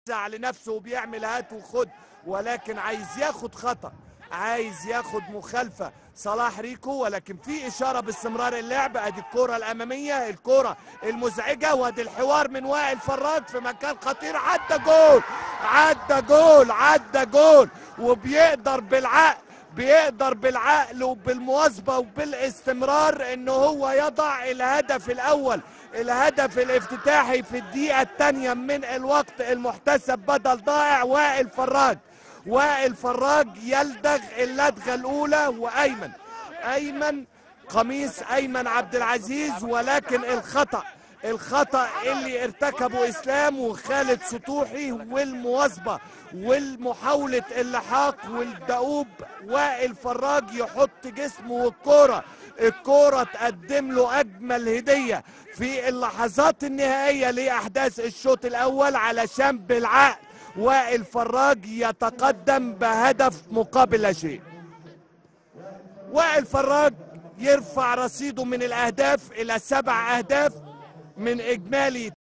بيوسع لنفسه وبيعمل هات وخد ولكن عايز ياخد خطأ عايز ياخد مخالفة صلاح ريكو ولكن في إشارة باستمرار اللعب ادي الكرة الأمامية الكرة المزعجة وادي الحوار من وائل فراج في مكان خطير عدى جول عدى جول عدى جول وبيقدر بالعقل بيقدر بالعقل وبالمواظبة وبالاستمرار ان هو يضع الهدف الاول الهدف الافتتاحي في الدقيقة الثانية من الوقت المحتسب بدل ضائع وائل فراج وائل فراج يلدغ اللدغة الاولى وايمن ايمن قميص ايمن عبد العزيز ولكن الخطأ الخطأ اللي ارتكبه اسلام وخالد سطوحي والمواظبة والمحاولة اللحاق والدؤوب وائل فراج يحط جسمه والكورة الكورة تقدم له أجمل هدية في اللحظات النهائية لأحداث الشوط الأول علشان بالعقل وائل فراج يتقدم بهدف مقابل لا شيء وائل فراج يرفع رصيده من الأهداف إلى سبع أهداف من إجمالي